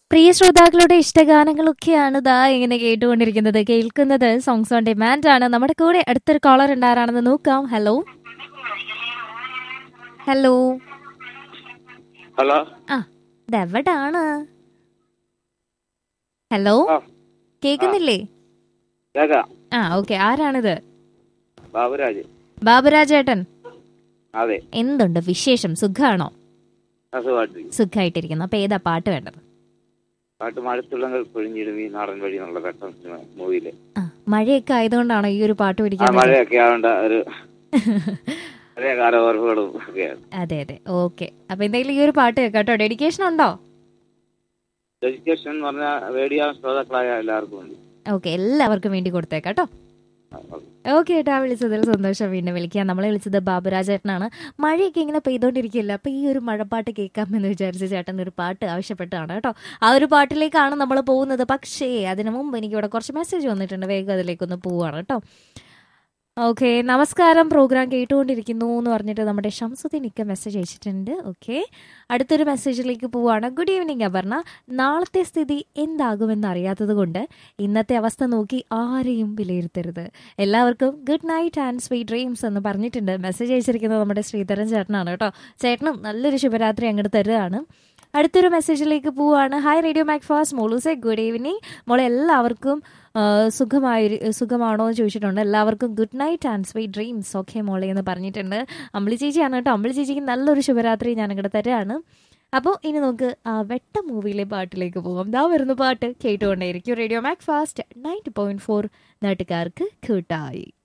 പ്രിയ ശ്രോതാക്കളുടെ ഇഷ്ടഗാനങ്ങളൊക്കെയാണ് ദാ ഇങ്ങനെ കേട്ടുകൊണ്ടിരിക്കുന്നത് കേൾക്കുന്നത് സോങ്സ് ഓൺ ഡിമാൻഡ് ആണ് നമ്മുടെ കൂടെ അടുത്തൊരു കോളർ ഉണ്ടാരാണെന്ന് നോക്കാം ഹലോ ഹലോ ഹലോ ആ ഇതെവിടാണ് ഹലോ ആ. കേക്കുന്നില്ലേ കേക്കാം ആ ഓക്കെ ആരാണിത് ബാബുരാജ് ബാബുരാജേട്ടൻ അതെ എന്തുണ്ട് വിശേഷം സുഖാണോ അസുഖമായിട്ട് സുഖമായിട്ടിരിക്കുന്നു അപ്പൊ ഏതാ പാട്ട് വേണ്ടത് പാട്ട് മഴത്തുള്ളങ്ങൾ പൊഴിഞ്ഞിടും ഈ നാടൻ വഴി എന്നുള്ള വെട്ടം മൂവിയില് ആ മഴയൊക്കെ ആയതുകൊണ്ടാണോ ഈ ഒരു പാട്ട് ആ പിടിക്കാൻ മഴയൊക്കെ ആവേണ്ട ഒരു പഴയ കാല ഓർമ്മകളും ഒക്കെയാണ് അതെ അതെ ഓക്കെ അപ്പൊ എന്തെങ്കിലും ഈ ഒരു പാട്ട് കേൾക്കാം കേട്ടോ ഡെഡിക്കേഷൻ ഉണ്ടോ എഡ്യൂക്കേഷൻ എന്ന് പറഞ്ഞാൽ റേഡിയോ ശ്രോതാക്കളായ എല്ലാവർക്കും ഉണ്ട് ഓക്കെ എല്ലാവർക്കും വേണ്ടി കൊടുത്തേക്കാം കേട്ടോ ആ, ഓക്കേ. ഓക്കെ ഏട്ടാ വിളിച്ചതിൽ സന്തോഷം വീണ്ടും വിളിക്കാം നമ്മളെ വിളിച്ചത് ബാബുരാജേട്ടനാണ് മഴയൊക്കെ ഇങ്ങനെ പെയ്തോണ്ടിരിക്കില്ല അപ്പൊ ഈ ഒരു മഴപ്പാട്ട് കേൾക്കാമെന്ന് വിചാരിച്ച ചേട്ടൻ ഒരു പാട്ട് ആവശ്യപ്പെട്ടാണ് കേട്ടോ ആ ഒരു പാട്ടിലേക്കാണ് നമ്മൾ പോകുന്നത് പക്ഷേ അതിനു മുമ്പ് എനിക്ക് ഇവിടെ കുറച്ച് മെസ്സേജ് വന്നിട്ടുണ്ട് വേഗം അതിലേക്കൊന്ന് പോവാണ് കേട്ടോ ഓക്കെ നമസ്കാരം പ്രോഗ്രാം കേട്ടുകൊണ്ടിരിക്കുന്നു എന്ന് പറഞ്ഞിട്ട് നമ്മുടെ ഷംസുദ്ദീനിക്ക് മെസ്സേജ് അയച്ചിട്ടുണ്ട് ഓക്കെ അടുത്തൊരു മെസ്സേജിലേക്ക് പോവാണ് ഗുഡ് ഈവനിങ് അപർണ നാളത്തെ സ്ഥിതി എന്താകുമെന്ന് അറിയാത്തത് കൊണ്ട് ഇന്നത്തെ അവസ്ഥ നോക്കി ആരെയും വിലയിരുത്തരുത് എല്ലാവർക്കും good night and sweet dreams എന്ന് പറഞ്ഞിട്ടുണ്ട് മെസ്സേജ് അയച്ചിരിക്കുന്നത് നമ്മുടെ ശ്രീധരൻ ചേട്ടനാണ് കേട്ടോ ചേട്ടനും നല്ലൊരു ശുഭരാത്രി അങ്ങോട്ട് തരുകയാണ് അടുത്തൊരു മെസ്സേജിലേക്ക് പോവാണ് ഹായ് റേഡിയോ മാക്ഫാസ് മോളൂസെ ഗുഡ് ഈവനിങ് മോളെ എല്ലാവർക്കും ആ, സുഖമായി സുഖമാണോ എന്ന് ചോദിച്ചിട്ടുണ്ട് എല്ലാവർക്കും good night and sweet dreams okay മോളെ എന്ന് പറഞ്ഞിട്ടുണ്ട് അമ്പിളി ചേച്ചിയാണ് കേട്ടോ അമ്പിളി ചേച്ചിക്ക് നല്ലൊരു ശുഭരാത്രി ഞാൻ അങ്ങോട്ട് തരാണ് അപ്പോൾ ഇനി നമുക്ക് ആ വെട്ട മൂവിയിലെ പാട്ടിലേക്ക് പോകാം ദാ വരുന്ന പാട്ട് കേട്ടുകൊണ്ടേയിരിക്കും radio Macfast ninety point four നാട്ടുകാർക്ക് കൂട്ടായി